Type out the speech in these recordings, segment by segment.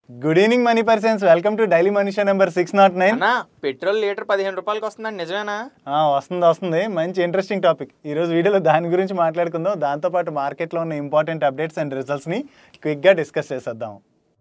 good evening money persons welcome to daily Manisha number six nought nine అన్నా petrol litre పదిహేను రూపాయలకి వస్తుందండి నిజమేనా వస్తుంది వస్తుంది మంచి ఇంట్రెస్టింగ్ టాపిక్ ఈ రోజు వీడియోలో దాని గురించి మాట్లాడుకుందాం దాంతోపాటు మార్కెట్లో ఉన్న ఇంపార్టెంట్ అప్డేట్స్ అండ్ రిజల్ట్స్ని క్విక్గా డిస్కస్ చేసేద్దాం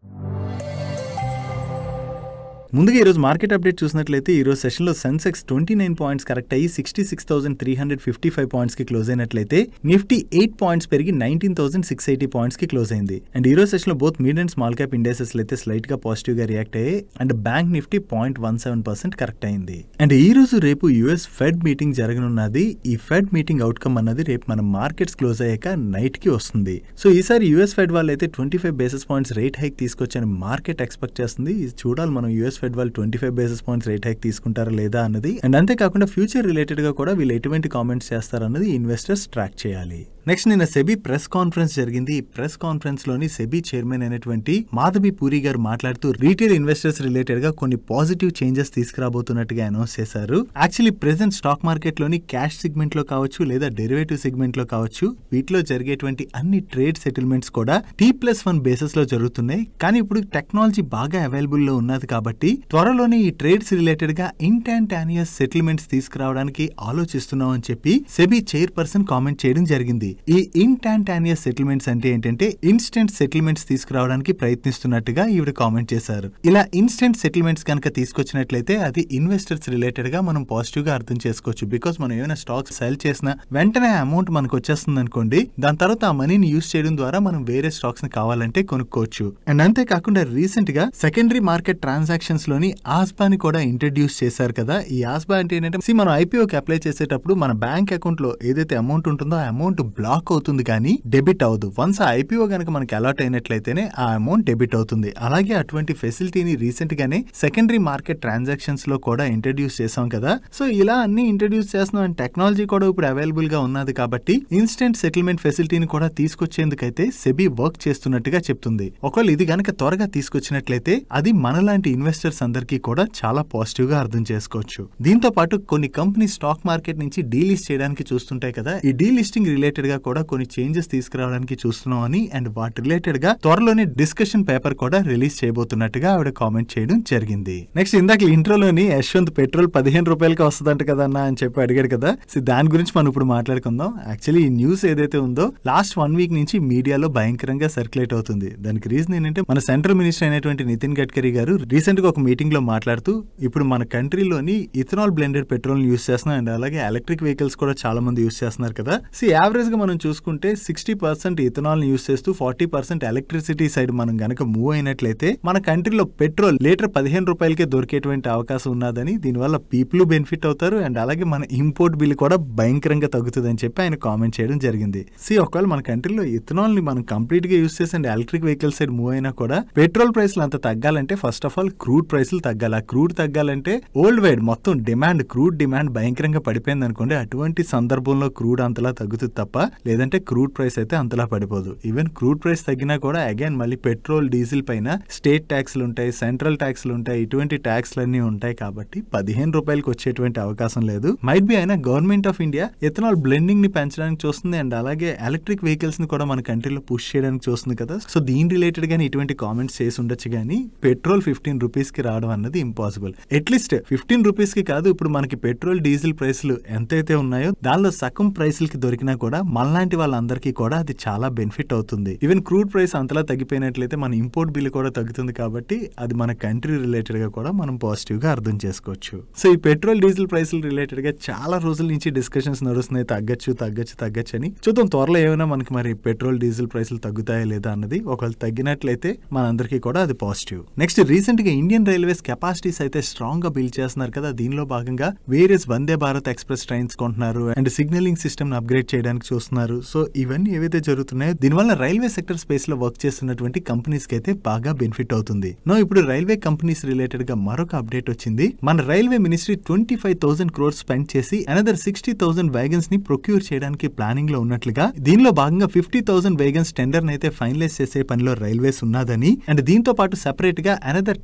ముందుగా ఈరోజు మార్కెట్ అప్డేట్ చూసినట్లయితే ఈరోజు సెషన్లో Sensex twenty nine points correct అయ్యి sixty six thousand three hundred fifty five పాయింట్స్కి క్లోజ్ అయినట్లయితే నిఫ్టీ ఎయిట్ పాయింట్స్ పెరిగి నైన్టీన్ థౌసండ్ సిక్స్ ఎయిటీ పాయింట్స్కి క్లోజ్ అయింది అండ్ ఈ రోజు సెషన్లో both mid and small cap indices అయితే స్లైట్గా పాజిటివ్గా రియాక్ట్ అయ్యాయి and bank Nifty point one seven percent correct అయింది అండ్ ఈ రోజు రేపు యుఎస్ ఫెడ్ మీటింగ్ జరగనున్నది ఈ ఫెడ్ మీటింగ్ అవుట్కమ్ అన్నది రేపు మన మార్కెట్స్ క్లోజ్ అయ్యాక నైట్ కి వస్తుంది సో ఈసారి యుఎస్ ఫెడ్ వాళ్ళు అయితే twenty five basis points rate hike తీసుకొచ్చని మార్కెట్ ఎక్స్పెక్ట్ చేస్తుంది ఇది చూడాలి మనం యుఎస్ ఫెడ్ వాళ్ళు twenty five basis points rate hike తీసుకుంటారా లేదా అన్నది అండ్ అంతేకాకుండా ఫ్యూచర్ రిలేటెడ్ గా కూడా వీళ్ళు ఎటువంటి కామెంట్స్ చేస్తారన్నది ఇన్వెస్టర్స్ ట్రాక్ చేయాలి నెక్స్ట్ నిన్న సెబీ ప్రెస్ కాన్ఫరెన్స్ జరిగింది ఈ ప్రెస్ కాన్ఫరెన్స్ లోని సెబీ చైర్మన్ అయినటువంటి మాధవి పూరి గారు మాట్లాడుతూ రీటైల్ ఇన్వెస్టర్స్ రిలేటెడ్ గా కొన్ని పాజిటివ్ చేంజెస్ తీసుకురాబోతున్నట్టుగా అనౌన్స్ చేశారు యాక్చువల్లీ ప్రెసెంట్ స్టాక్ మార్కెట్ లోని క్యాష్ సెగ్మెంట్ లో కావచ్చు లేదా డెరివేటివ్ సెగ్మెంట్ లో కావచ్చు వీటిలో జరిగేటువంటి అన్ని ట్రేడ్ సెటిల్మెంట్స్ కూడా టీ ప్లస్ వన్ బేసిస్ లో జరుగుతున్నాయి కానీ ఇప్పుడు టెక్నాలజీ బాగా అవైలబుల్ లో ఉన్నది కాబట్టి త్వరలోనే ఈ ట్రేడ్స్ రిలేటెడ్ గా ఇంటాంటానియస్ సెటిల్మెంట్స్ తీసుకురావడానికి ఆలోచిస్తున్నాం అని చెప్పి సెబీ చైర్పర్సన్ కామెంట్ చేయడం జరిగింది ఈ ఇంటాంటానియస్ సెటిల్మెంట్స్ అంటే ఏంటంటే ఇన్స్టెంట్ సెటిల్మెంట్స్ తీసుకురావడానికి ప్రయత్నిస్తున్నట్టుగా ఈవిడ కామెంట్ చేశారు ఇలా ఇన్స్టెంట్ సెటిల్మెంట్స్ కనుక తీసుకొచ్చినట్లయితే అది ఇన్వెస్టర్స్ రిలేటెడ్ గా మనం పాజిటివ్ గా అర్థం చేసుకోవచ్చు బికాస్ మనం ఏమైనా స్టాక్స్ సెల్ చేసిన వెంటనే అమౌంట్ మనకు వచ్చేస్తుంది అనుకోండి దాని తర్వాత ఆ మనీని యూస్ చేయడం ద్వారా మనం వేరే స్టాక్స్ ని కావాలంటే కొనుక్కోవచ్చు అండ్ అంతేకాకుండా రీసెంట్ గా సెకండరీ మార్కెట్ ట్రాన్సాక్షన్స్ లోని ఆస్బాని కూడా ఇంట్రడ్యూస్ చేశారు కదా ఈ ఆస్బా అంటే ఏంటంటే see, మనం ఐపీఓకి అప్లై చేసేటప్పుడు మన బ్యాంక్ అకౌంట్ లో ఏదైతే అమౌంట్ ఉంటుందో ఆ అమౌంట్ బ్లాక్ అవుతుంది కానీ డెబిట్ అవ్వదు వన్స్ ఆ ఐపీఓ కనుక మనకి అలాట్ అయినట్లయితేనే ఆ అమౌంట్ డెబిట్ అవుతుంది అలాగే అటువంటి ఫెసిలిటీని రీసెంట్ గానే సెకండరీ మార్కెట్ ట్రాన్సాక్షన్స్ లో కూడా ఇంట్రడ్యూస్ చేసాం కదా సో ఇలా అన్ని ఇంట్రడ్యూస్ చేస్తున్నాం అండ్ టెక్నాలజీ కూడా ఇప్పుడు అవైలబుల్ గా ఉన్నది కాబట్టి ఇన్స్టెంట్ సెటిల్మెంట్ ఫెసిలిటీని కూడా తీసుకొచ్చేందుకైతే సెబీ వర్క్ చేస్తున్నట్టుగా చెప్తుంది ఒకవేళ ఇది గనక త్వరగా తీసుకొచ్చినట్లయితే అది మనలాంటి ఇన్వెస్టర్స్ అందరికీ కూడా చాలా పాజిటివ్ గా అర్థం చేసుకోవచ్చు దీంతో పాటు కొన్ని కంపెనీ స్టాక్ మార్కెట్ నుంచి డీలిస్ట్ చేయడానికి చూస్తుంటాయి కదా ఈ డీలిస్టింగ్ రిలేటెడ్ గా కూడా కొన్ని చేంజెస్ తీసుకురావడానికి చూస్తున్నాం అని అండ్ వాటి రిలేటెడ్ గా త్వరలోనే డిస్కషన్ పేపర్ కూడా రిలీజ్ చేయబోతున్నట్టుగా ఆవిడ కామెంట్ చేయడం జరిగింది నెక్స్ట్ ఇందాక ఇంట్రోలోని యశ్వంత్ పెట్రోల్ పదిహేను రూపాయలకి వస్తుందంట కదా అన్న అని చెప్పి అడిగాడు కదా సో దాని గురించి మనం ఇప్పుడు మాట్లాడుకుందాం యాక్చువల్లీ ఈ న్యూస్ ఏదైతే ఉందో లాస్ట్ వన్ వీక్ నుంచి మీడియాలో భయంకరంగా సర్క్యులేట్ అవుతుంది దానికి రీజన్ ఏంటంటే మన సెంట్రల్ మినిస్టర్ అయినటువంటి నితిన్ గడ్కరీ గారు రీసెంట్ గా ఒక మీటింగ్ లో మాట్లాడుతూ ఇప్పుడు మన కంట్రీలోని ఇథనాల్ బ్లెండెడ్ పెట్రోల్ యూస్ చేస్తున్నాం అండ్ అలాగే ఎలక్ట్రిక్ వెహికల్స్ కూడా చాలా మంది యూస్ చేస్తున్నారు కదా సో యావరేజ్ గా మనం చూసుకుంటే సిక్స్టీ పర్సెంట్ ఇథనాల్ యూస్ చేస్తూ ఫార్టీ పర్సెంట్ ఎలక్ట్రిసిటీ సైడ్ మనం గనక మూవ్ అయినట్లయితే మన కంట్రీలో పెట్రోల్ లీటర్ పదిహేను రూపాయలకే దొరికేటువంటి అవకాశం ఉన్నదని దీనివల్ల పీపుల్ బెనిఫిట్ అవుతారు అండ్ అలాగే మన ఇంపోర్ట్ బిల్ కూడా భయంకరంగా తగ్గుతుంది అని చెప్పి ఆయన కామెంట్ చేయడం జరిగింది సి ఒకవేళ మన కంట్రీలో ఇథనాల్ ని మనం కంప్లీట్ గా యూస్ చేసి and electric vehicle side move అయినా కూడా పెట్రోల్ ప్రైస్లు అంత తగ్గాలంటే ఫస్ట్ ఆఫ్ ఆల్ క్రూడ్ ప్రైస్లు తగ్గాలి ఆ క్రూడ్ తగ్గాలంటే ఓల్డ్ వైడ్ మొత్తం డిమాండ్ క్రూడ్ డిమాండ్ భయంకరంగా పడిపోయింది అనుకోండి అటువంటి సందర్భంలో క్రూడ్ అంతలా తగ్గుతుంది తప్ప లేదంటే క్రూడ్ ప్రైస్ అయితే అంతలా పడిపోదు ఈవెన్ క్రూడ్ ప్రైస్ తగ్గినా కూడా అగైన్ మళ్ళీ పెట్రోల్ డీజిల్ పైన స్టేట్ ట్యాక్స్లు ఉంటాయి సెంట్రల్ ట్యాక్స్లు ఉంటాయి ఇటువంటి ట్యాక్స్లు అన్ని ఉంటాయి కాబట్టి పదిహేను రూపాయలకి వచ్చేటువంటి అవకాశం లేదు మైట్ బి అయినా government of India ethanol blending ని పెంచడానికి చూస్తుంది అండ్ అలాగే ఎలక్ట్రిక్ వెహికల్స్ ని కూడా మన కంట్రీలో పుష్ చేయడానికి చూస్తుంది కదా సో దీని రిలేటెడ్ గానీ ఇటువంటి కామెంట్స్ చేసి ఉండొచ్చు కానీ పెట్రోల్ ఫిఫ్టీన్ రూపీస్ కి రావడం అన్నది ఇంపాసిబుల్ అట్లీస్ట్ ఫిఫ్టీన్ రూపీస్ కి కాదు ఇప్పుడు మనకి పెట్రోల్ డీజిల్ ప్రైస్లు ఎంతైతే ఉన్నాయో దానిలో సగం ప్రైస్లకి దొరికినా కూడా మనలాంటి వాళ్ళందరికీ కూడా అది చాలా బెనిఫిట్ అవుతుంది ఈవెన్ క్రూడ్ ప్రైస్ అంతలా తగ్గిపోయినట్లయితే మన ఇంపోర్ట్ బిల్ కూడా తగ్గుతుంది కాబట్టి అది మన కంట్రీ రిలేటెడ్ గా కూడా మనం పాజిటివ్ గా అర్థం చేసుకోవచ్చు సో ఈ పెట్రోల్ డీజిల్ ప్రైస్లు రిలేటెడ్ గా చాలా రోజుల నుంచి డిస్కషన్స్ నడుస్తున్నాయి తగ్గచ్చు తగ్గచ్చు తగ్గచ్చు అని చూద్దాం త్వరలో ఏమైనా మనకి మరి పెట్రోల్ డీజిల్ ప్రైస్లు తగ్గుతాయా లేదా అన్నది ఒకవేళ తగ్గినట్లయితే మనందరికీ కూడా అది పాజిటివ్ నెక్స్ట్ రీసెంట్ గా ఇండియన్ రైల్వేస్ కెపాసిటీస్ అయితే స్ట్రాంగ్ గా బిల్డ్ చేస్తున్నారు కదా దీనిలో భాగంగా various Vande Bharat express trains కొంటున్నారు అండ్ సిగ్నలింగ్ సిస్టమ్ అప్గ్రేడ్ చేయడానికి చూస్తున్నారు సో ఇవన్నీ ఏవైతే జరుగుతున్నాయో దీనివల్ల రైల్వే సెక్టర్ స్పేస్ లో వర్క్ చేస్తున్నటువంటి కంపెనీస్ కి అయితే బాగా బెనిఫిట్ అవుతుంది నో ఇప్పుడు రైల్వే కంపెనీస్ రిలేటెడ్ గా మరొక అప్డేట్ వచ్చింది మన railway ministry twenty five thousand crores spend చేసి అనదర్ సిక్స్టీ థౌసండ్ వ్యాగన్స్ ని ప్రొక్యూర్ చేయడానికి ప్లానింగ్ లో ఉన్నట్లుగా దీనిలో భాగంగా ఫిఫ్టీ థౌసండ్ వేగన్స్ టెండర్ అయితే ఫైనలైజ్ చేసే పనిలో రైల్వేస్ ఉన్నదని అండ్ దీంతో పాటు సెపరేట్ గా another ten thousand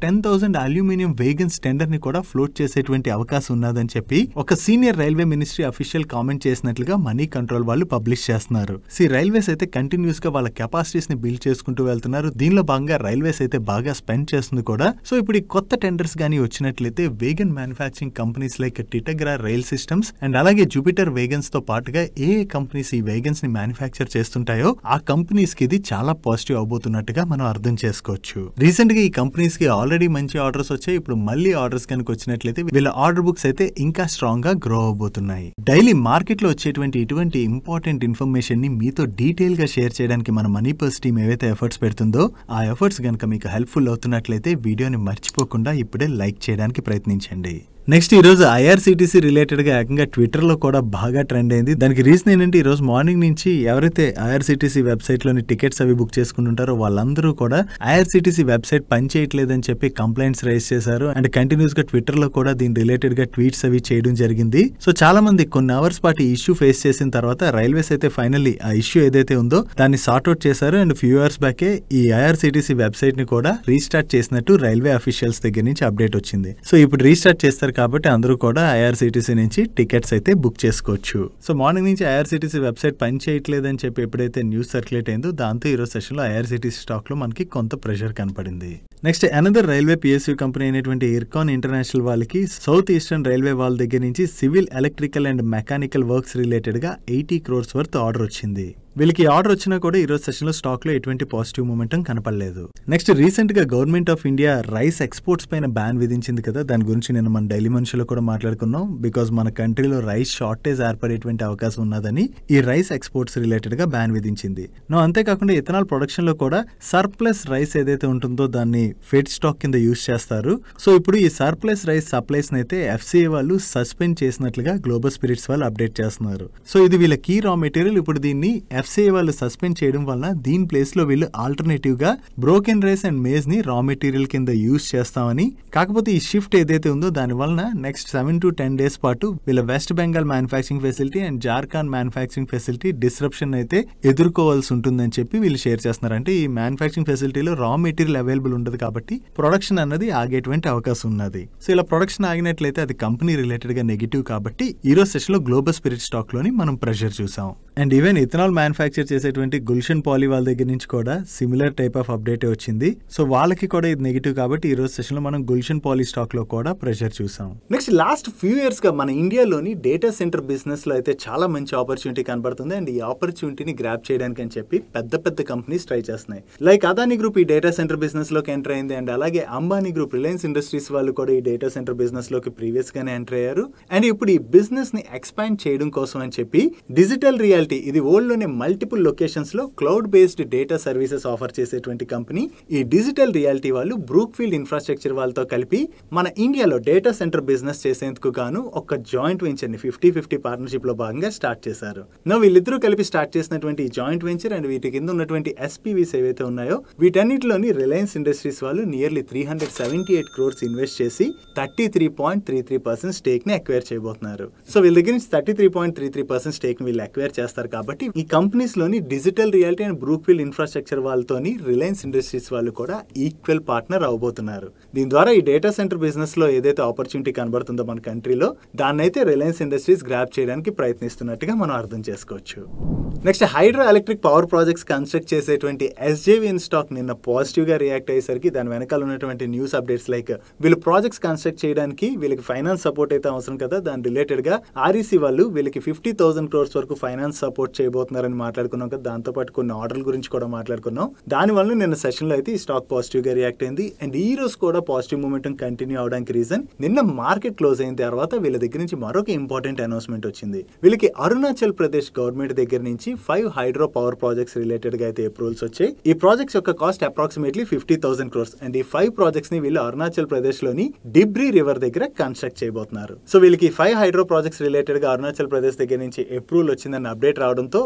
thousand aluminium wagons tender ని కూడా ఫ్లోట్ చేసేటువంటి అవకాశం ఉన్నదని చెప్పి ఒక senior railway ministry official comment చేసినట్లుగా మనీ కంట్రోల్ వాళ్ళు పబ్లిష్ చేస్తున్నారు సి రైల్వేస్ అయితే కంటిన్యూస్ గా వాళ్ళ కెపాసిటీస్ ని బిల్డ్ చేసుకుంటూ వెళ్తున్నారు దీనిలో భాగంగా రైల్వేస్ అయితే బాగా స్పెండ్ చేస్తుంది కూడా సో ఇప్పుడు ఈ కొత్త టెండర్స్ గానీ వచ్చినట్లయితే wagon manufacturing companies like Titagarh rail systems and అలాగే జూపిటర్ వేగన్స్ తో పాటుగా ఏ ఏ కంపెనీస్ ఈ వేగన్స్ ని మ్యానుఫ్యాక్చర్ చేస్తుంటాయో ఆ కంపెనీస్ కి ఇది చాలా పాజిటివ్ అవబోతున్నట్టుగా మనం అర్థం చేసుకోవచ్చు రీసెంట్ గా ఈ కంపెనీస్ కి ఆల్రెడీ మంచి ఆర్డర్స్ వచ్చాయి ఇప్పుడు మళ్ళీ ఆర్డర్స్ కనుక వచ్చినట్లయితే వీళ్ళ ఆర్డర్ బుక్స్ అయితే ఇంకా స్ట్రాంగ్ గా గ్రో అవబోతున్నాయి డైలీ మార్కెట్ లో వచ్చేటువంటి ఇటువంటి ఇంపార్టెంట్ ఇన్ఫర్మేషన్ ని మీతో డీటెయిల్ గా షేర్ చేయడానికి మన మనీ పర్స్ టీమ్ ఏవైతే ఎఫర్ట్స్ పెడుతుందో ఆ ఎఫర్ట్స్ కనుక మీకు హెల్ప్ఫుల్ అవుతున్నట్లయితే వీడియోని మర్చిపోకుండా ఇప్పుడే లైక్ చేయడానికి ప్రయత్నించండి నెక్స్ట్ ఈ రోజు ఐఆర్సీటీసీ రిలేటెడ్ గా ఏకంగా ట్విట్టర్ లో కూడా బాగా ట్రెండ్ అయింది దానికి రీజన్ ఏంటంటే ఈ రోజు మార్నింగ్ నుంచి ఎవరైతే ఐఆర్సీటీసీ వెబ్సైట్ లోని టికెట్స్ అవి బుక్ చేసుకుంటుంటారో వాళ్ళందరూ కూడా ఐఆర్సీటీసీ వెబ్సైట్ పనిచేయట్లేదని చెప్పి కంప్లైంట్స్ రైజ్ చేశారు అండ్ కంటిన్యూస్ గా ట్విట్టర్ లో కూడా దీని రిలేటెడ్ గా ట్వీట్స్ అవి చేయడం జరిగింది సో చాలా మంది కొన్ని అవర్స్ పాటు ఇష్యూ ఫేస్ చేసిన తర్వాత రైల్వేస్ అయితే ఫైనల్లీ ఆ ఇష్యూ ఏదైతే ఉందో దాన్ని సార్ట్అవుట్ చేశారు అండ్ ఫ్యూ ఇయర్స్ బ్యాకే ఈ ఐఆర్సీటీసీ వెబ్సైట్ ని కూడా రీస్టార్ట్ చేసినట్టు రైల్వే అఫీషియల్స్ దగ్గర నుంచి అప్డేట్ వచ్చింది సో ఇప్పుడు రీస్టార్ట్ చేస్తారు కాబట్టి అందరూ కూడా ఐఆర్సీటీసీ నుంచి టికెట్స్ అయితే బుక్ చేసుకోవచ్చు సో మార్నింగ్ నుంచి ఐఆర్సీటీసీ వెబ్సైట్ పని చేయట్లేదని చెప్పి ఎప్పుడైతే న్యూస్ సర్క్యులేట్ అయిందో దాంతో ఈ రోజు సెషన్ లో ఐఆర్సీటీసీ స్టాక్ లో మనకి కొంత ప్రెషర్ కనపడింది next another railway PSU company అయినటువంటి ఇర్కాన్ ఇంటర్నేషనల్ వాళ్ళకి సౌత్ ఈస్టర్న్ రైల్వే వాళ్ళ దగ్గర నుంచి civil electrical and mechanical works related గా ఎయిటీ క్రోర్స్ వర్త్ ఆర్డర్ వచ్చింది వీళ్ళకి ఆర్డర్ వచ్చినా కూడా ఈ రోజు సెషన్ లో స్టాక్ లో ఎటువంటి పాజిటివ్ మూమెంటం కనపడలేదు నెక్స్ట్ రీసెంట్ గా government of India rice exports పైన బ్యాన్ విధించింది కదా దాని గురించి నేను మన డైలీ మనుషులు కూడా మాట్లాడుకున్నాం బికాస్ మన కంట్రీలో రైస్ షార్టేజ్ ఏర్పడేటువంటి అవకాశం ఉన్నదని ఈ రైస్ ఎక్స్పోర్ట్స్ రిలేటెడ్ గా బ్యాన్ విధించింది నో అంతేకాకుండా ఇథనాల్ ప్రొడక్షన్ లో కూడా సర్ప్లస్ రైస్ ఏదైతే ఉంటుందో దాన్ని ఫెడ్ స్టాక్ కింద యూస్ చేస్తారు సో ఇప్పుడు ఈ సర్ప్లస్ రైస్ సప్లైస్ అయితే ఎఫ్సిఏ వాళ్ళు సస్పెండ్ చేసినట్లుగా గ్లోబల్ స్పిరిట్స్ వాళ్ళు అప్డేట్ చేస్తున్నారు సో ఇది వీళ్ళ కీ రా మెటీరియల్ ఇప్పుడు దీన్ని ఎఫ్సిఐ వాళ్ళు సస్పెండ్ చేయడం వల్ల దీని ప్లేస్ లో వీళ్ళు ఆల్టర్నేటివ్ గా బ్రోకెన్ రైస్ అండ్ మేజ్ ని రా మెటీరియల్ కింద యూస్ చేస్తామని కాకపోతే ఈ షిఫ్ట్ ఏదైతే ఉందో దాని వలన next seven to ten days పాటు వీళ్ళ West Bengal manufacturing facility and Jharkhand manufacturing facility disruption అయితే ఎదుర్కోవాల్సి ఉంటుందని చెప్పి వీళ్ళు షేర్ చేస్తున్నారు అంటే ఈ మ్యానుఫాక్చరింగ్ ఫెసిలిటీలో రా మెటీరియల్ అవైలబుల్ ఉండదు కాబట్టి ప్రొడక్షన్ అన్నది ఆగేటువంటి అవకాశం ఉన్నది సో ఇలా ప్రొడక్షన్ ఆగినట్లయితే అది కంపెనీ రిలేటెడ్ గా నెగిటివ్ కాబట్టి ఈ రోజు సెషన్ లో గ్లోబల్ స్పిరిట్ స్టాక్ లోని మనం ప్రెషర్ చూసాం అండ్ ఈవెన్ ఇథనాల్ మ్యానుఫాక్చర్ చేసేటువంటి గుల్షన్ పాలీ వాళ్ళ దగ్గర నుంచి కూడా సిమిలర్ టైప్ ఆఫ్ అప్డేట్ వచ్చింది సో వాళ్ళకి కూడా ఇది నెగిటివ్ కాబట్టి ఈ రోజు సెషన్ లో మనం గుల్షన్ పాలీ స్టాక్ లో కూడా ప్రెషర్ చూసాం నెక్స్ట్ లాస్ట్ ఫ్యూ ఇయర్స్ గా మన ఇండియాలోని డేటా సెంటర్ బిజినెస్ లో అయితే చాలా మంచి ఆపర్చునిటీ కనబడుతుంది అండ్ ఈ ఆపర్చునిటీని గ్రాప్ చేయడానికి అని చెప్పి పెద్ద పెద్ద కంపెనీస్ ట్రై చేస్తున్నాయి లైక్ అదాని గ్రూప్ ఈ డేటా సెంటర్ బిజినెస్ లోకి ఎంటర్ అయింది అండ్ అలాగే అంబానీ గ్రూప్ రిలయన్స్ ఇండస్ట్రీస్ వాళ్ళు కూడా ఈ డేటా సెంటర్ బిజినెస్ లోకి ప్రీవియస్ గానే ఎంటర్ అయ్యారు అండ్ ఇప్పుడు ఈ బిజినెస్ ని ఎక్స్పాండ్ చేయడం కోసం అని చెప్పి డిజిటల్ రియాలిటీ ఇది వరల్డ్ లోని మల్టిపుల్ లొకేషన్స్ లో cloud based data services offer చేసేటువంటి కంపెనీ ఈ డిజిటల్ రియాలిటీ వాళ్ళు బ్రూక్ ఫీల్డ్ ఇన్ఫ్రాస్ట్రక్చర్ వాళ్ళతో కలిపి మన ఇండియాలో డేటా సెంటర్ బిజినెస్ చేసేందుకు గాను ఒక జాయింట్ వెంచర్ ని ఫిఫ్టీ ఫిఫ్టీ పార్ట్నర్షిప్ లో భాగంగా స్టార్ట్ చేశారు నా వీళ్ళిద్దరూ కలిపి స్టార్ట్ చేసినటువంటి ఈ జాయింట్ వెంచర్ అండ్ వీటి కింద ఉన్నటువంటి ఎస్పీవీస్ ఏవైతే ఉన్నాయో వీటన్నిటిలోని రిలయన్స్ ఇండస్ట్రీస్ వాళ్ళు nearly three hundred seventy eight crores invest చేసి thirty three point three three percent stake ని అక్వైర్ చేయబోతున్నారు సో వీళ్ళ దగ్గర నుంచి thirty three point three three percent stake ని వీళ్ళు అక్వైర్ చేస్తారు కాబట్టి ఈ కంపెనీస్ లోని Digital Reality and Brookfield infrastructure వాళ్ళతోని రిలయన్స్ ఇండస్ట్రీస్ వాళ్ళు కూడా ఈక్వల్ పార్ట్నర్ అవబోతున్నారు దీని ద్వారా ఈ డేటా సెంటర్ బిజినెస్ లో ఏదైతే ఆపర్చునిటీ కనబడుతుందో మన కంట్రీలో దాన్ని అయితే రిలయన్స్ ఇండస్ట్రీస్ గ్రాప్ చేయడానికి ప్రయత్నిస్తున్నట్టుగా మనం అర్థం చేసుకోవచ్చు next hydro electric power projects construct చేసేటువంటి ఎస్జేవిఎన్ స్టాక్ నిన్న పాజిటివ్ గా రియాక్ట్ అయ్యేసరికి దాని వెనకాల ఉన్నటువంటి న్యూస్ అప్డేట్స్ లైక్ వీళ్ళు ప్రాజెక్ట్స్ కన్స్ట్రక్ట్ చేయడానికి వీళ్ళకి ఫైనాన్స్ సపోర్ట్ అయితే అవసరం కదా దాని రిలేటెడ్ గా ఆర్ఈసీ వాళ్ళు వీళ్ళకి ఫిఫ్టీ థౌసండ్ క్రోర్స్ వరకు ఫైనాన్స్ సపోర్ట్ చేయబోతున్నారని మాట్లాడుకున్నాం కదా దాంతో పాటు కొన్ని ఆర్డర్ల గురించి కూడా మాట్లాడుకున్నాం దాని వల్ల నిన్న సెషన్ లో అయితే ఈ స్టాక్ పాజిటివ్ గా రియాక్ట్ అయింది అండ్ ఈ రోజు కూడా పాజిటివ్ మూమెంటం కంటిన్యూ అవడానికి రీజన్ నిన్న మార్కెట్ క్లోజ్ అయిన తర్వాత వీళ్ళ దగ్గర నుంచి మరొక ఇంపార్టెంట్ అనౌన్స్మెంట్ వచ్చింది వీళ్ళకి అరుణాచల్ ప్రదేశ్ గవర్నమెంట్ దగ్గర నుంచి five hydro power projects related గా అయితే అప్రూవల్స్ వచ్చాయి ఈ ప్రాజెక్ట్స్ యొక్క cost approximately fifty thousand crores and ఈ ఫైవ్ ప్రాజెక్ట్స్ ని వీళ్ళు అరుణాచల్ ప్రదేశ్ లోని డిబ్రీ రివర్ దగ్గర కన్స్ట్రక్ట్ చేయబోతున్నారు సో వీళ్ళకి ఫైవ్ హైడ్రో ప్రాజెక్ట్స్ రిలేటెడ్ గా అరుణాచల్ ప్రదేశ్ దగ్గర నుంచి అప్రూవల్ వచ్చిందని అప్డేట్ రావడంతో ఈ రోజు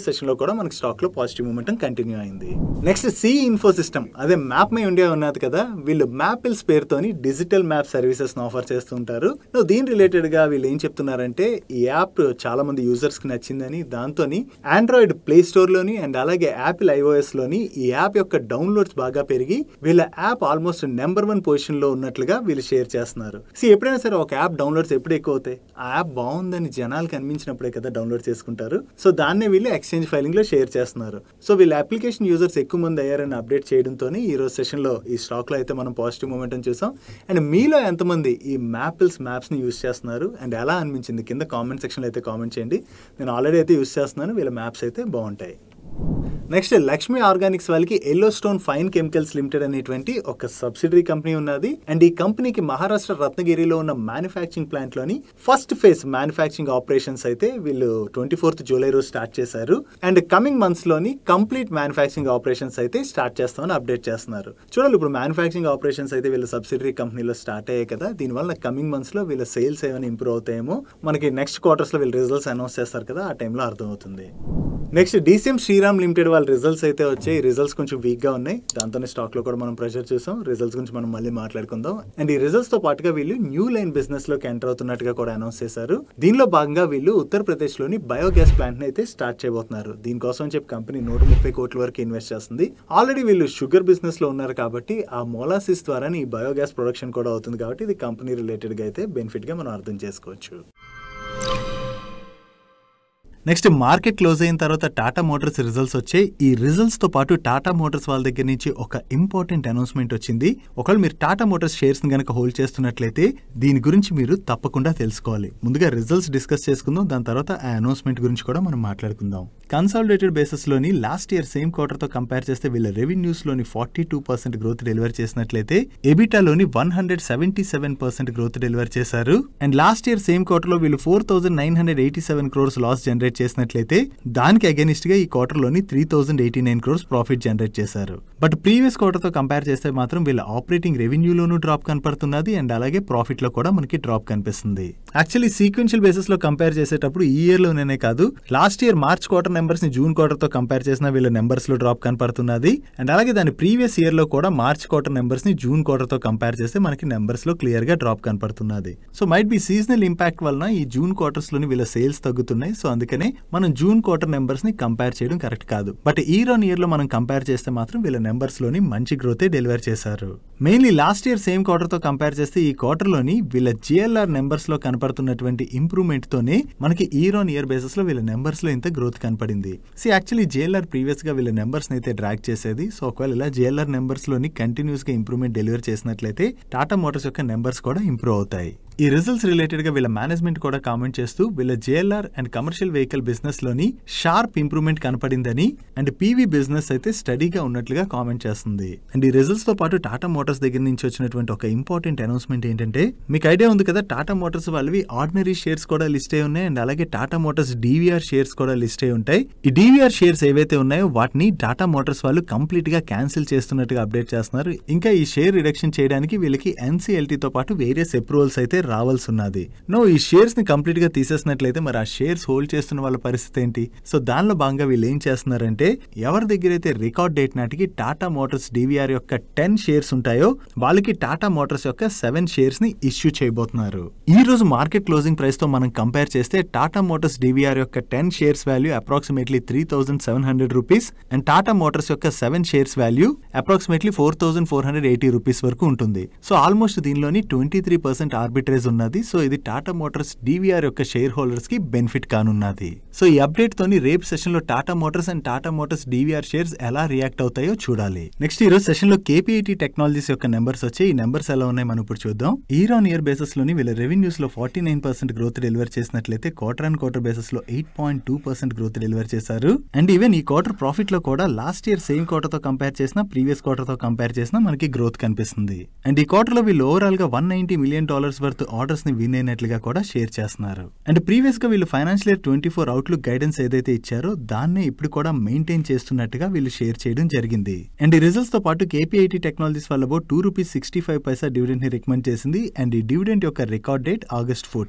రోజు సెషన్ లో కూడా మనకి స్టాక్ లో పాజిటివ్ మూమెంటం కంటిన్యూ అయింది నెక్స్ట్ సి ఇన్ఫో సిస్టమ్ అదే మ్యాప్ మై ఇండియా ఉన్నది కదా వీళ్ళు మ్యాపిల్స్ పేరుతోని డిజిటల్ మ్యాప్ సర్వీసెస్ ఆఫర్ చేస్తుంటారు సో దీని రిలేటెడ్ గా వీళ్ళు ఏం చెప్తున్నారంటే ఈ యాప్ చాలా మంది యూజర్స్ కి నచ్చిందని దాంతో ఆండ్రాయిడ్ ప్లే స్టోర్ లోని అండ్ అలాగే యాపిల్ ఐఓఎస్ లోని ఈ యాప్ యొక్క డౌన్లోడ్స్ బాగా పెరిగి వీళ్ళ app almost number one position లో ఉన్నట్లుగా వీళ్ళు షేర్ చేస్తున్నారు సో ఎప్పుడైనా సరే ఒక యాప్ డౌన్లోడ్స్ ఎప్పుడు ఎక్కువ అవుతాయి ఆ యాప్ బాగుందని జనాలకు అనిపించినప్పుడే కదా డౌన్లోడ్ చేసుకుంటారు సో దాన్నే వీళ్ళు ఎక్స్చేంజ్ ఫైలింగ్ లో షేర్ చేస్తున్నారు సో వీళ్ళ అప్లికేషన్ యూజర్స్ ఎక్కువ మంది అయ్యారని అప్డేట్ చేయడంతో ఈ రోజు సెషన్ లో ఈ స్టాక్ లో అయితే మనం పాజిటివ్ మూమెంట్ చూసాం అండ్ మీలో ఎంతమంది ఈ మ్యాపిల్స్ మ్యాప్స్ ని యూస్ చేస్తున్నారు అండ్ ఎలా అనిపించింది కింద కామెంట్ సెక్షన్ లో అయితే కామెంట్ చేయండి నేను ఆల్రెడీ అయితే యూస్ చేస్తున్నాను వీళ్ళ మ్యాప్స్ అయితే బాగుంటాయి నెక్స్ట్ లక్ష్మీ ఆర్గానిక్స్ వాళ్ళకి Yellowstone fine chemicals limited అనేటువంటి ఒక సబ్సిడరీ కంపెనీ ఉన్నది అండ్ ఈ కంపెనీకి మహారాష్ట్ర రత్నగిరిలో ఉన్న మ్యానుఫ్యాక్చరింగ్ ప్లాంట్ లోని ఫస్ట్ ఫేజ్ మ్యానుఫ్యాక్చరింగ్ ఆపరేషన్స్ అయితే వీళ్ళు ట్వంటీ ఫోర్త్ జూలై రోజు స్టార్ట్ చేశారు అండ్ కమింగ్ మంత్స్ లోని కంప్లీట్ మ్యానుఫ్యాక్చరింగ్ ఆపరేషన్స్ అయితే స్టార్ట్ చేస్తామని అప్డేట్ చేస్తున్నారు చూడాలి ఇప్పుడు మ్యానుఫ్యాక్చరింగ్ ఆపరేషన్స్ అయితే వీళ్ళ సబ్సిడరీ కంపెనీలో స్టార్ట్ అయ్యాయి కదా దీనివల్ల కమింగ్ మంత్స్ లో వీళ్ళ సేల్స్ ఏమైనా ఇంప్రూవ్ అవుతాయేమో మనకి నెక్స్ట్ క్వార్టర్స్ లో వీళ్ళ రిజల్ట్స్ అనౌన్స్ చేస్తారు కదా ఆ టైంలో అర్థమవుతుంది నెక్స్ట్ డీసీఎం శ్రీరామ్ లిమిటెడ్ వాళ్ళ రిజల్ట్స్ అయితే వచ్చాయి రిజల్ట్స్ కొంచెం వీక్ గా ఉన్నాయి దాంతోనే స్టాక్ లో కూడా మనం ప్రెషర్ చూసాం రిజల్ట్స్ గురించి మనం మళ్ళీ మాట్లాడుకుందాం అండ్ ఈ రిజల్ట్స్ తో పాటుగా వీళ్ళు న్యూ లైన్ బిజినెస్ లోకి ఎంటర్ అవుతున్నట్టుగా కూడా అనౌన్స్ చేశారు దీనిలో భాగంగా వీళ్ళు ఉత్తరప్రదేశ్ లోని బయోగ్యాస్ ప్లాంట్ ని అయితే స్టార్ట్ చేయబోతున్నారు దీనికోసం చెప్పి కంపెనీ నూట ముప్పై కోట్ల వరకు ఇన్వెస్ట్ చేస్తుంది ఆల్రెడీ వీళ్ళు షుగర్ బిజినెస్ లో ఉన్నారు కాబట్టి ఆ మోలాసిస్ ద్వారా ఈ బయోగ్యాస్ ప్రొడక్షన్ కూడా అవుతుంది కాబట్టి ఇది కంపెనీ రిలేటెడ్ గా అయితే బెనిఫిట్ గా మనం అర్థం చేసుకోవచ్చు నెక్స్ట్ మార్కెట్ క్లోజ్ అయిన తర్వాత టాటా మోటార్స్ రిజల్ట్స్ వచ్చాయి ఈ రిజల్ట్స్ తో పాటు టాటా మోటార్స్ వాళ్ళ దగ్గర నుంచి ఒక ఇంపార్టెంట్ అనౌన్స్మెంట్ వచ్చింది ఒకవేళ మీరు టాటా మోటార్స్ షేర్స్ ని కనుక హోల్డ్ చేస్తున్నట్లయితే దీని గురించి మీరు తప్పకుండా తెలుసుకోవాలి ముందుగా రిజల్ట్స్ డిస్కస్ చేసుకుందాం దాని తర్వాత ఆ అనౌన్స్మెంట్ గురించి కూడా మనం మాట్లాడుకుందాం కన్సాలిడేటెడ్ బేసిస్ లోని లాస్ట్ ఇయర్ సేమ్ క్వార్టర్ తో కంపేర్ చేస్తే వీళ్ళ రెవెన్యూస్ లోని forty two percent growth deliver చేసినట్లయితే ఎబిటాలోని one hundred seventy seven percent growth deliver చేశారు and last year same quarter లో వీళ్ళు four thousand nine hundred eighty seven crores loss generate చేసినట్లయితే దానికి అగెనిస్ట్ గా ఈ క్వార్టర్ లోని three thousand eighty nine crores profit generate చేశారు బట్ ప్రీవియస్ క్వార్టర్ తో కంపేర్ చేస్తే మాత్రం వీళ్ళ ఆపరేటింగ్ రెవెన్యూలోనూ డ్రాప్ కనపడుతున్నది అండ్ అలాగే ప్రాఫిట్ లో కూడా మనకి డ్రాప్ కనిపిస్తుంది యాక్చువల్లీ సీక్వెన్షియల్ బేసిస్ లో కంపేర్ చేసేటప్పుడు ఈ ఇయర్ లోనే కాదు last year March quarter numbers ని జూన్ క్వార్టర్ తో కంపేర్ చేసిన వీళ్ళ నెంబర్స్ లో డ్రాప్ కనపడుతున్నది అండ్ అలాగే దాని ప్రీవియస్ ఇయర్ లో కూడా మార్చ్ క్వార్టర్ నెంబర్స్ ని జూన్ క్వార్టర్ తో కంపేర్ చేస్తే మనకి నెంబర్స్ లో క్లియర్ గా డ్రాప్ కనపడుతున్నది so might be seasonal impact వలన ఈ జూన్ క్వార్టర్స్ లోని వీళ్ళ సేల్స్ తగ్గుతున్నాయి సో అందుకనే మనం జూన్ క్వార్టర్ నెంబర్స్ ని కంపేర్ చేయడం కరెక్ట్ కాదు బట్ ఇయర్ ఆన్ ఇయర్ లో మనం కంపేర్ చేస్తే మాత్రం వీళ్ళ నెంబర్స్ లోని మంచి గ్రోతే డెలివర్ చేశారు mainly last year same quarter తో కంపేర్ చేస్తే ఈ క్వార్టర్ లోని వీళ్ళ జిఎల్ఆర్ నెంబర్స్ లో కనపడుతున్నటువంటి ఇంప్రూవ్మెంట్ తోనే మనకి ఇయర్ ఆన్ ఇయర్ బేసిస్ లో వీళ్ళ నెంబర్స్ లో ఇంత గ్రోత్ కనపడింది సి యాక్చువల్లీ జేఎల్ఆర్ ప్రీవియస్ గా వీళ్ళ నెంబర్స్ అయితే డ్రాక్ చేసేది సో ఒకవేళ ఇలా జేఎల్ఆర్ నెంబర్స్ లోని కంటిన్యూస్ గా ఇంప్రూవ్మెంట్ డెలివర్ చేసినట్లయితే టాటా మోటార్స్ యొక్క నెంబర్స్ కూడా ఇంప్రూవ్ అవుతాయి ఈ రిజల్ట్స్ రిలేటెడ్ గా వీళ్ళ మేనేజ్మెంట్ కూడా కామెంట్ చేస్తూ వీళ్ళ JLR and commercial vehicle business లోని షార్ప్ ఇంప్రూవ్మెంట్ కనపడిందని అండ్ పీవీ బిజినెస్ అయితే స్టడీగా ఉన్నట్లుగా కామెంట్ చేస్తుంది అండ్ ఈ రిజల్ట్స్ తో పాటు టాటా మోటార్స్ దగ్గర నుంచి వచ్చినటువంటి ఒక ఇంపార్టెంట్ అనౌన్స్మెంట్ ఏంటంటే మీకు ఐడియా ఉంది కదా టాటా మోటార్స్ వాళ్ళవి ఆర్డినరీ షేర్స్ కూడా లిస్ట్ అయి ఉన్నాయి అండ్ అలాగే టాటా మోటార్స్ డీవీఆర్ షేర్స్ కూడా లిస్ట్ అయి ఉంటాయి ఈ డీవీఆర్ షేర్స్ ఏవైతే ఉన్నాయో వాటిని టాటా మోటార్స్ వాళ్ళు కంప్లీట్ గా క్యాన్సిల్ చేస్తున్నట్టుగా అప్డేట్ చేస్తున్నారు ఇంకా ఈ షేర్ రిడక్షన్ చేయడానికి వీళ్ళకి ఎన్సీఎల్టీ తో పాటు వేరియస్ అప్రూవల్స్ అయితే రావాల్సి ఉన్నది నో ఈ షేర్స్ ని కంప్లీట్ గా తీసేసినట్లయితే మరి ఆ షేర్స్ హోల్డ్ చేస్తున్న వాళ్ళ పరిస్థితి ఏంటి సో దానిలో భాగంగా వీళ్ళు ఏం చేస్తున్నారంటే ఎవరి దగ్గర అయితే రికార్డ్ డేట్ నాటికి టాటా మోటార్స్ డివిఆర్ యొక్క టెన్ షేర్స్ ఉంటాయో వాళ్ళకి టాటా మోటార్స్ యొక్క సెవెన్ షేర్స్ ని ఇష్యూ చేయబోతున్నారు ఈ రోజు మార్కెట్ క్లోజింగ్ ప్రైస్ తో మనం కంపేర్ చేస్తే టాటా మోటార్స్ డివిఆర్ యొక్క ten shares value approximately three thousand seven hundred rupees and Tata Motors యొక్క seven shares value approximately four thousand four hundred eighty rupees వరకు ఉంటుంది సో ఆల్మోస్ట్ దీనిలోని ట్వంటీ త్రీ పర్సెంట్ ఆర్బిట్రేజ్ ఉన్నది so ఇది Tata Motors DVR యొక్క shareholders కి benefit కానున్నది so ఈ అప్డేట్ తోని రేపు సెషన్ లో Tata Motors and Tata Motors DVR shares ఎలా రియాక్ట్ అవుతాయో చూడాలి నెక్స్ట్ ఈ రోజు సెషన్ లో కేపీఐటీ టెక్నాలజీస్ యొక్క నెంబర్స్ వచ్చి ఈ నెంబర్స్ ఎలా ఉన్నాయి మనం ఇప్పుడు చూద్దాం ఇయర్ ఆన్ ఇయర్ బేసిస్ లోని వీళ్ళ రెవెన్యూస్ లో forty nine percent growth deliver చేసినట్లయితే క్వార్టర్ అండ్ క్వార్టర్ బేసిస్ లో eight point two percent growth deliver చేశారు అండ్ ఈవెన్ ఈ క్వార్టర్ ప్రాఫిట్ లో కూడా లాస్ట్ ఇయర్ సేమ్ క్వార్టర్ తో కంపేర్ చేసిన ప్రీవియస్ క్వార్టర్ తో కంపేర్ చేసినా మనకి గ్రోత్ కనిపిస్తుంది అండ్ ఈ క్వార్టర్ లో వీళ్ళు ఓవరాల్ గా one ninety million dollars worth orders ని విన్ అయినట్లుగా కూడా షేర్ చేస్తున్నారు అండ్ ప్రీవియస్ గా వీళ్ళు financial year twenty four outlook guidance ఏదైతే ఇచ్చారో దాన్నే ఇప్పుడు కూడా మెయింటైన్ చేస్తున్నట్టుగా వీళ్ళు షేర్ చేయడం జరిగింది అండ్ ఈ రిజల్ట్స్ తో పాటు కేపీఐటీ టెక్నాలజీస్ వల్ల two rupees sixty five paisa dividend ని రికమెండ్ చేసింది అండ్ ఈ డివిడెంట్ యొక్క record date August fourteenth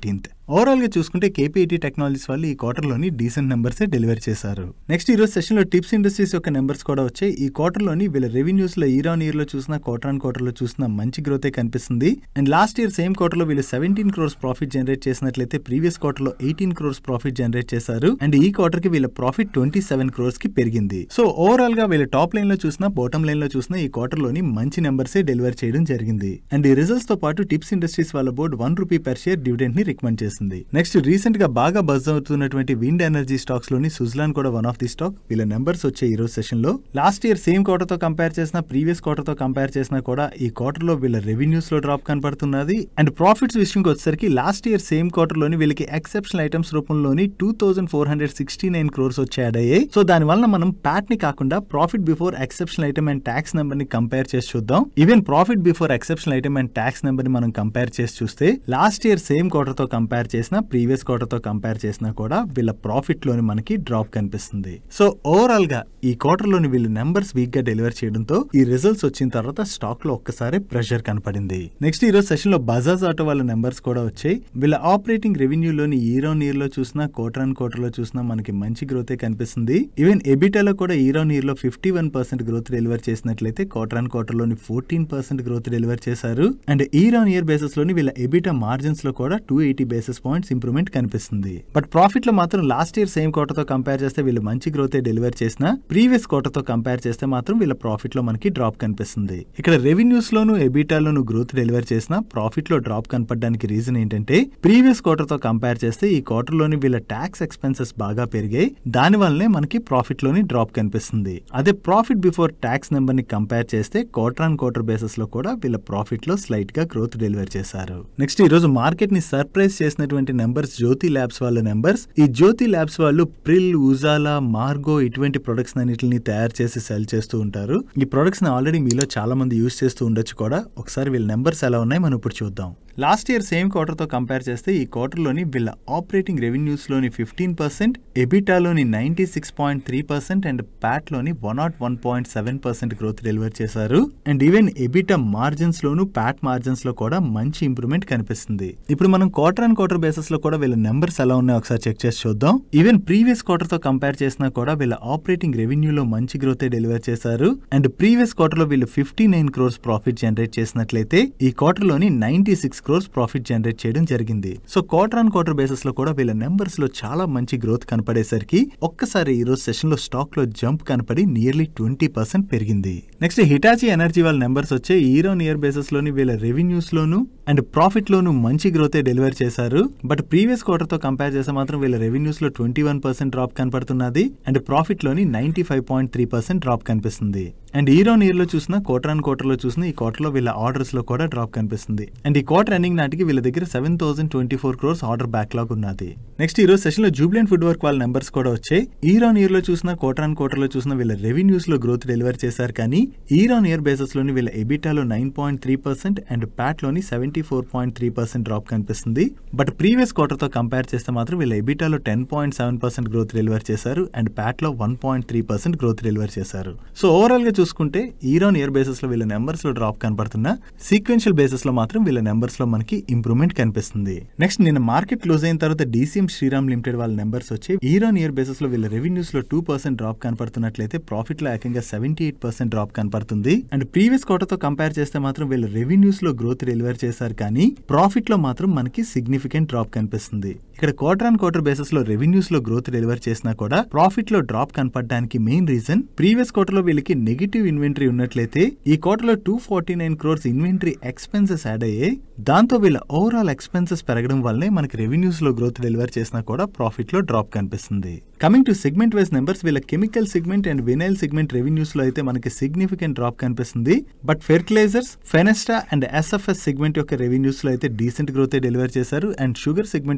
overall గా చూసుకుంటే కేపీఐటీ టెక్నాలజీస్ వాళ్ళు ఈ క్వార్టర్ లోని డీసెంట్ నెంబర్స్ డెలివర్ చేశారు నెక్స్ట్ ఈ రోజు సెషన్ లో టిప్స్ ఇండస్ట్రీస్ యొక్క నెంబర్స్ కూడా వచ్చాయి ఈ క్వార్టర్ లోని వీళ్ళ రెవెన్యూస్ లో ఇయర్ ఆన్ ఇయర్ లో చూసిన క్వార్టర్ ఆన్ క్వార్టర్ లో చూసిన మంచి గ్రోతే కనిపిస్తుంది and last year same quarter లో వీళ్ళు సెవెంటీన్ క్రోర్స్ ప్రాఫిట్ జనరేట్ చేసినట్లయితే ప్రీవియస్ క్వార్టర్ లో ఎయిటీన్ క్రోర్స్ ప్రాఫిట్ జనరేట్ చేశారు అండ్ ఈ క్వార్టర్ కి వీళ్ళ ప్రాఫిట్ ట్వంటీ సెవెన్ క్రోర్స్ కి పెరిగింది సో ఓవరాల్ గా వీళ్ళ టాప్ లైన్ లో చూసినా బాటమ్ లైన్ లో చూసినా ఈ క్వార్టర్ లోని మంచి నెంబర్సే డెలివర్ చేయడం జరిగింది అండ్ ఈ రిజల్ట్స్ తో పాటు టిప్స్ ఇండస్ట్రీస్ వాళ్ళ board one rupee per share dividend ని రికమెండ్ చేసింది నెక్స్ట్ రీసెంట్ గా బాగా బజ్ అవుతున్నటువంటి విండ్ ఎనర్జీ స్టాక్స్ లోని సుజ్లాన్ కూడా వన్ ఆఫ్ ది స్టాక్ వీళ్ళ నెంబర్స్ వచ్చే ఈ రోజు సెషన్ లో లాస్ట్ ఇయర్ సేమ్ క్వార్టర్ తో కంపేర్ చేసిన ప్రీవియస్ క్వార్టర్ తో కంపేర్ చేసినా కూడా ఈ క్వార్టర్ లో వీళ్ళ రెవెన్యూస్ లో డ్రాప్ కనపడుతున్నది అండ్ ప్రాఫిట్స్ విషయంకి వచ్చేసరికి లాస్ట్ ఇయర్ సేమ్ క్వార్టర్ లోని వీళ్ళకి ఎక్సెప్షనల్ ఐటమ్స్ రూపంలోని two thousand four hundred sixty nine crores వచ్చి యాడ్ అయ్యాయి సో దాని వల్ల మనం ప్యాట్ ని కాకుండా profit before exceptional item and tax number ని కంపేర్ చేసి చూద్దాం even profit before exceptional item and tax number ని మనం కంపేర్ చేసి చూస్తే లాస్ట్ ఇయర్ సేమ్ క్వార్టర్ తో కంపేర్ చేసిన ప్రీవియస్ క్వార్టర్ తో కంపేర్ చేసినా కూడా వీళ్ళ ప్రాఫిట్ లోని మనకి డ్రాప్ కనిపిస్తుంది సో ఓవరాల్ గా ఈ క్వార్టర్ లోని వీళ్ళు నెంబర్స్ వీక్ గా డెలివర్ చేయడంతో ఈ రిజల్ట్స్ వచ్చిన తర్వాత స్టాక్ లో ఒక్కసారి ప్రెషర్ కనపడింది నెక్స్ట్ ఈ రోజు సెషన్ లో బజాజ్ ఆటో వాళ్ళ నెంబర్స్ కూడా వచ్చాయి వీళ్ళ ఆపరేటింగ్ రెవెన్యూ లోని ఇయర్ ఆన్ ఇయర్ లో చూసినా క్వార్టర్ ఆన్ క్వార్టర్ లో చూసినా మనకి మంచి గ్రోత్ కనిపిస్తుంది ఈవెన్ ఎబిటాలో కూడా ఇయర్ ఆన్ ఇయర్ లో fifty one percent growth deliver చేసినట్లయితే క్వార్టర్ ఆన్ క్వార్టర్ లోని ఫోర్టీన్ పర్సెంట్ గ్రోత్ డెలివర్ చేశారు and year on year basis లోని వీళ్ళ ఎబిటా మార్జిన్స్ లో కూడా two eighty basis points improvement కనిపిస్తుంది బట్ ప్రాఫిట్ లో మాత్రం లాస్ట్ ఇయర్ సేమ్ క్వార్టర్ తో కంపేర్ చేస్తే వీళ్ళు మంచి గ్రోత్ డెలివర్ చేసిన ప్రీవియస్ క్వార్టర్ తో కంపేర్ చేస్తే మాత్రం వీళ్ళ ప్రాఫిట్ లో మనకి డ్రాప్ కనిపిస్తుంది ఇక్కడ రెవెన్యూస్ లోను ఎబిటాలోను గ్రోత్ డెలివర్ చేసిన ప్రాఫిట్ లో డ్రాప్ కనపడడానికి రీజన్ ఏంటంటే ప్రీవియస్ క్వార్టర్ తో కంపేర్ చేస్తే ఈ క్వార్టర్ లోని వీళ్ళ ట్యాక్స్ ఎక్స్పెన్సెస్ బాగా పెరిగాయి దాని వల్లనే మనకి ప్రాఫిట్ లోని డ్రాప్ కనిపిస్తుంది అదే ప్రాఫిట్ బిఫోర్ ట్యాక్స్ నెంబర్ ని కంపేర్ చేస్తే క్వార్టర్ ఆన్ క్వార్టర్ బేసిస్ లో కూడా వీళ్ళ ప్రాఫిట్ లో స్లైట్ గా గ్రోత్ డెలివర్ చేశారు నెక్స్ట్ ఈ రోజు మార్కెట్ ని సర్ప్రైజ్ చేసినటువంటి నెంబర్స్ జ్యోతి ల్యాబ్స్ వాళ్ళ నెంబర్స్ ఈ జ్యోతి ల్యాబ్స్ వాళ్ళు ప్రిల్ ఉజాలా మార్గో ఇటువంటి ప్రొడక్ట్స్ అన్నిటిని తయారు చేసి సెల్ చేస్తూ ఉంటారు ఈ ప్రొడక్ట్స్ ని ఆల్రెడీ మీలో చాలా మంది యూస్ చేస్తూ ఉండొచ్చు కూడా ఒకసారి వీళ్ళ నెంబర్స్ ఎలా ఉన్నాయి మనం ఇప్పుడు చూద్దాం లాస్ట్ ఇయర్ సేమ్ క్వార్టర్ తో కంపేర్ చేస్తే ఈ క్వార్టర్ లోని వీళ్ళ ఆపరేటింగ్ రెవెన్యూస్ లోని ఫిఫ్టీన్ పర్సెంట్ ఎబిటాలోని ninety six point three percent and PAT లోని one naught one point seven percent growth deliver చేశారు అండ్ ఈవెన్ ఎబిటా మార్జిన్స్ లోను ప్యాట్ మార్జిన్స్ లో కూడా మంచి ఇంప్రూవ్మెంట్ కనిపిస్తుంది ఇప్పుడు మనం క్వార్టర్ అండ్ క్వార్టర్ బేసిస్ లో కూడా వీళ్ళ నెంబర్స్ ఎలా ఉన్నాయో ఒకసారి చెక్ చేసి చూద్దాం ఈవెన్ ప్రీవియస్ క్వార్టర్ తో కంపేర్ చేసినా కూడా వీళ్ళ ఆపరేటింగ్ రెవెన్యూ లో మంచి గ్రోత్ డెలివర్ చేశారు అండ్ ప్రీవియస్ క్వార్టర్ లో వీళ్ళు fifty nine crores profit generate చేసినట్లయితే ఈ క్వార్టర్ లోని ninety six crores profit generate చేయడం జరిగింది so quarter on quarter basis లో కూడా వీళ్ళ నెంబర్స్ లో చాలా మంచి గ్రోత్ కనపడేసరికి ఒక్కసారి ఈ రోజు సెషన్ లో స్టాక్ లో జంప్ కనపడి నియర్లీ ట్వంటీ పర్సెంట్ పెరిగింది నెక్స్ట్ హిటాచి ఎనర్జీ వాళ్ళ నెంబర్స్ వచ్చే ఇయర్ ఆన్ ఇయర్ బేసిస్ లోని వీళ్ళ రెవెన్యూస్ లోను అండ్ ప్రాఫిట్ లోను మంచి గ్రోతే డెలివర్ చేశారు బట్ ప్రీవియస్ క్వార్టర్ తో కంపేర్ చేస్తే మాత్రం వీళ్ళ రెవెన్యూస్ లో ట్వంటీ వన్ పర్సెంట్ డ్రాప్ కనపడుతున్నది అండ్ ప్రాఫిట్ లోని ninety five point three percent drop కనిపిస్తుంది అండ్ ఇయర్ ఆన్ ఇయర్ లో చూసినా క్వార్టర్ ఆన్ క్వార్టర్ లో చూసినా ఈ క్వార్టర్ లో వీళ్ళ ఆర్డర్స్ లో కూడా డ్రాప్ కనిపిస్తుంది అండ్ ఈ క్వార్టర్ ఎండింగ్ నాటికి వీళ్ళ దగ్గర seven thousand twenty four crores order backlog ఉన్నది నెక్స్ట్ ఈ రోజు సెషన్ లో జూబ్లెంట్ ఫుడ్ వర్క్ వాళ్ళ నెంబర్స్ కూడా వచ్చాయి ఇయర్ ఆన్ ఇయర్ లో చూసినా క్వార్టర్ ఆన్ క్వార్టర్ లో చూసినా వీళ్ళ రెవెన్యూస్ లో గ్రోత్ డెలివర్ చేశారు కానీ ఇయర్ ఆన్ ఇయర్ బేసిస్ లోని వీళ్ళ ఎబిటాలో nine point three percent and PAT లోని seventy four point three percent drop కనిపిస్తుంది బట్ ప్రీవియస్ క్వార్టర్ తో కంపేర్ చేస్తే మాత్రం వీళ్ళ ఎబిటాలో ten point seven percent growth deliver చేశారు అండ్ ప్యాట్ లో one point three percent growth deliver చేశారు సో ఓవరాల్ గా చూసుకుంటే ఇయర్ ఆన్ ఇయర్ బేసిస్ లో వీళ్ళ నెంబర్స్ లో డ్రాప్ కనపడుతున్నా సీక్వెన్షియల్ బేసిస్ లో మాత్రం వీళ్ళ నెంబర్స్ లో మనకి ఇంప్రూవ్మెంట్ కనిపిస్తుంది నెక్స్ట్ నిన్న మార్కెట్ క్లోజ్ అయిన తర్వాత డీసీఎం శ్రీరామ్ లిమిటెడ్ వాళ్ళ నెంబర్స్ వచ్చి ఇయర్ ఆన్ ఇయర్ బేసిస్ లో వీళ్ళ రెవెన్యూస్ లో టూ పర్సెంట్ డ్రాప్ కనపడుతున్నట్లయితే ప్రాఫిట్ లో ఏకంగా సెవెంటీ ఎయిట్ పర్సెంట్ డ్రాప్ కనపడుతుంది అండ్ ప్రీవియస్ క్వార్టర్ తో కంపేర్ చేస్తే మాత్రం వీళ్ళ రెవెన్యూస్ లో గ్రోత్ డెలివర్ చేశారు కానీ ప్రాఫిట్ లో మాత్రం మనకి సిగ్నిఫికెంట్ డ్రాప్ కనిపిస్తుంది ఇక్కడ క్వార్టర్ ఆన్ క్వార్టర్ బేసిస్ లో రెవెన్యూస్ లో గ్రోత్ డెలివర్ చేసినా కూడా ప్రాఫిట్ లో డ్రాప్ కనపడడానికి మెయిన్ రీజన్ ప్రీవియస్ క్వార్టర్ లో వీళ్ళకి నెగిటివ్ ఇన్వెంటరీ ఉన్నట్లయితే ఈ క్వార్టర్ లో two forty nine crores inventory expenses add అయ్యాయి దాంతో వీళ్ళ ఓవరాల్ ఎక్స్పెన్సెస్ పెరగడం వల్లనే మనకి రెవెన్యూస్ లో గ్రోత్ డెలివర్ చేసినా కూడా ప్రాఫిట్ లో డ్రాప్ కనిపిస్తుంది coming to segment wise numbers వీళ్ళ chemical segment and vinyl segment revenues లో అయితే మనకి సిగ్నిఫికెంట్ డ్రాప్ కనిపిస్తుంది but fertilisers Fenesta and SFS segment యొక్క రెవెన్యూస్ లో అయితే డీసెంట్ గ్రోత్ డెలివర్ చేశారు అండ్ షుగర్ సెగ్మెంట్ యొక్క రెవెన్యూస్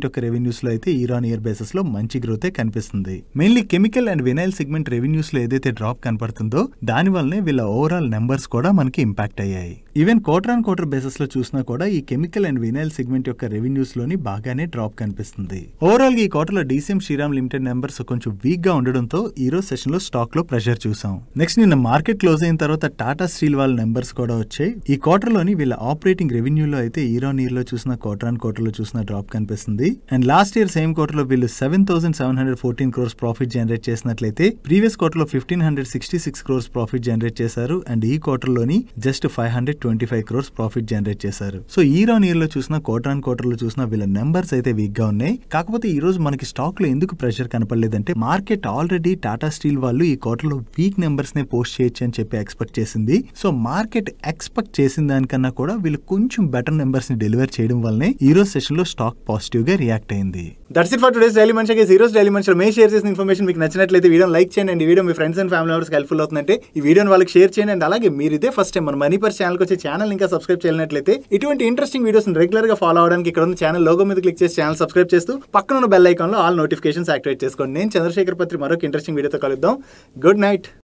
రెవెన్యూస్ లో అయితే ఇయర్ ఆన్ ఇయర్ బేసిస్ లో మంచి గ్రోతే కనిపిస్తుంది mainly chemical and vinyl segment revenues లో ఏదైతే డ్రాప్ కనపడుతుందో దాని వల్లనే వీళ్ళ ఓవరాల్ నెంబర్స్ కూడా మనకి ఇంపాక్ట్ అయ్యాయి even quarter on quarter basis లో చూసినా కూడా ఈ కెమికల్ అండ్ వినైల్ సెగ్మెంట్ యొక్క రెవెన్యూస్ లోని బాగానే డ్రాప్ కనిపిస్తుంది ఓవరాల్ గా ఈ క్వార్టర్ లో డీసీఎం శ్రీరామ్ లిమిటెడ్ నెంబర్స్ కొంచెం వీక్ గా ఉండడంతో ఈ రోజు సెషన్ లో స్టాక్ లో ప్రెషర్ చూసాం నెక్స్ట్ నిన్న మార్కెట్ క్లోజ్ అయిన తర్వాత టాటా స్టీల్ వాళ్ళ నెంబర్స్ కూడా వచ్చాయి ఈ క్వార్టర్ లోని వీళ్ళ ఆపరేటింగ్ రెవెన్యూలో అయితే ఇయర్ ఆన్ ఇయర్ లో చూసిన క్వార్టర్ ఆన్ క్వార్టర్ లో చూసిన డ్రాప్ కనిపిస్తుంది and last year same quarter లో వీళ్ళు seven thousand seven hundred fourteen crores profit generate చేసినట్లయితే ప్రీవియస్ క్వార్టర్ లో fifteen hundred sixty six crores profit generate చేశారు అండ్ ఈ క్వార్టర్ లోని just five hundred twenty five crores profit generate చేశారు సో ఇయర్ ఆన్ ఇయర్ లో చూసిన క్వార్టర్ ఆన్ క్వార్టర్ లో చూసిన వీళ్ళ నెంబర్స్ అయితే వీక్ గా ఉన్నాయి కాకపోతే ఈ రోజు మనకి స్టాక్ లో ఎందుకు ప్రెషర్ కనపడలేదంటే మార్కెట్ ఆల్రెడీ టాటా స్టీల్ వాళ్ళు ఈ క్వార్టర్ లో వీక్ నెంబర్స్ నే పోస్ట్ చేయొచ్చు అని చెప్పి ఎక్స్పెక్ట్ చేసింది సో మార్కెట్ ఎక్స్పెక్ట్ చేసిన దానికన్నా కూడా వీళ్ళు కొంచెం బెటర్ నెంబర్స్ ని డెలివర్ చేయడం వల్లనే ఈ రోజు సెషన్ లో స్టాక్ పాజిటివ్ గా రియాక్ట్ అయింది that's it for today's daily మంచి ఈరోజు డైలీ మంచి మేము షేర్ చేసిన ఇన్ఫర్మేషన్ మీకు నచ్చినట్లయితే వీడియో లైక్ చేయండి అండ్ ఈ వీడియో మీ friends and family members helpful అవుతుందంటే ఈ వీడియోని వాళ్ళకి షేర్ చేయండి అండ్ అలాగే మీరు ఇదే ఫస్ట్ టైం మన మనీ పర్ ఛానల్ వచ్చే ఛానల్ ఇంకా సబ్స్క్రైబ్ చేయనట్లయితే ఇటువంటి ఇంట్రెస్టింగ్ వీడియోస్ రెగ్యులర్ గా ఫాలో అవడానికి ఇక్కడ ఉన్న ఛానల్ లోగో మీద క్లిక్ చేసి ఛానల్ సబ్స్క్రైబ్ చేస్తూ పక్కన ఉన్న బెల్ ఐకాన్ లో ఆల్ నోటిఫికేషన్స్ యాక్టివేట్ చేసుకోండి నేను చంద్రశేఖర్ పత్రి మరొక ఇంట్రెస్టింగ్ వీడియోతో కలుద్దాం గుడ్ నైట్